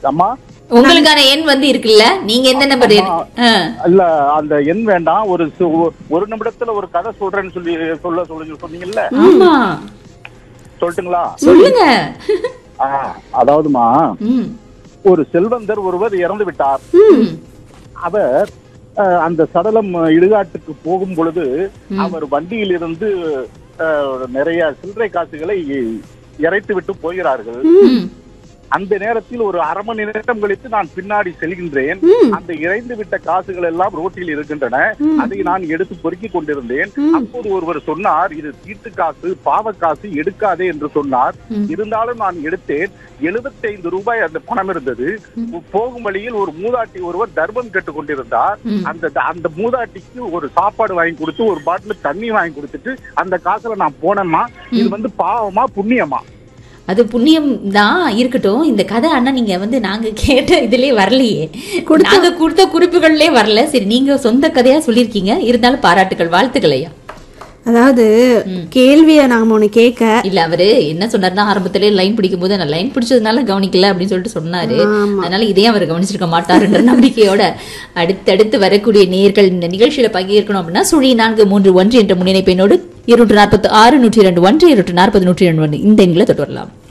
அம்மா உங்களுக்கான எண் வந்து இருக்குல்ல நீங்க எந்த நம்பர் ஆமா. இல்ல அந்த எண் வேண்டாம் ஒரு சு- ஒரு நிமிடத்துல ஒரு கதை சொல்றேன்னு சொல்லி சொல்ல சொல்லுங்க சொன்னீங்கல்ல ஆமா சொல்லட்டுங்களா சொல்லுங்க ஆ, அதாவதுமா ம் ஒரு செல்வந்தர் ஒருவர் இறந்து விட்டார் ம் அவர் அஹ், அந்த சடலம் இடுகாட்டுக்கு போகும் பொழுது அவர் வண்டியில் இருந்து அஹ், நிறைய சில்லறை காசுகளை இறைத்து விட்டு போகிறார்கள் ம் அந்த நேரத்தில் ஒரு அரை மணி நேரம் கழித்து நான் பின்னாடி செல்கின்றேன் அந்த இறைந்து விட்ட காசுகள் எல்லாம் ரோட்டில் இருக்கின்றன அதை நான் எடுத்து பொறுக்கிக் கொண்டிருந்தேன் அப்போது ஒருவர் சொன்னார் இது தீட்டு காசு பாவ காசு எடுக்காதே என்று சொன்னார் இருந்தாலும் நான் எடுத்தேன் 75 ரூபாய் அந்த பணம் இருந்தது போகும் வழியில் ஒரு மூதாட்டி ஒருவர் தர்மம் கேட்டுக் கொண்டிருந்தார் அந்த அந்த மூதாட்டிக்கு ஒரு சாப்பாடு வாங்கி கொடுத்து ஒரு பாட்டில் தண்ணி வாங்கி கொடுத்துட்டு அந்த காசுல நான் போனேம்மா இது வந்து பாவமா புண்ணியமா அது புண்ணியம் தான் இருக்கட்டும் இந்த கதை அண்ணா நீங்க வந்து நாங்க கேட்ட இதுலயே வரலையே நாங்க கொடுத்த குறிப்புகள்லயே வரல சரி நீங்க சொந்த கதையா சொல்லியிருக்கீங்க இருந்தாலும் பாராட்டுகள் வாழ்த்துக்கள் ஐயா அதாவது கேள்வியை நாம ஒண்ணு கேட்க இல்ல அவரு என்ன சொன்னாருன்னா ஆரம்பத்திலே லைன் பிடிக்கும் போது நான் லைன் பிடிச்சதுனால கவனிக்கல அப்படின்னு சொல்லிட்டு சொன்னாரு அதனால இதையும் அவர் கவனிச்சிருக்க மாட்டாருன்ற நம்பிக்கையோட அடுத்தடுத்து வரக்கூடிய நேர்கள் இந்த நிகழ்ச்சியில பங்கேற்கணும் அப்படின்னா சுழி நான்கு மூன்று ஒன்று என்ற முன்னிணைப்பெண்ணோடு இருநூற்று நாற்பத்தி ஆறு நூற்றி இரண்டு ஒன்று இருநூற்று நாற்பது நூற்றி இரண்டு ஒன்று இந்த எண்களை தொட்டு வரலாம்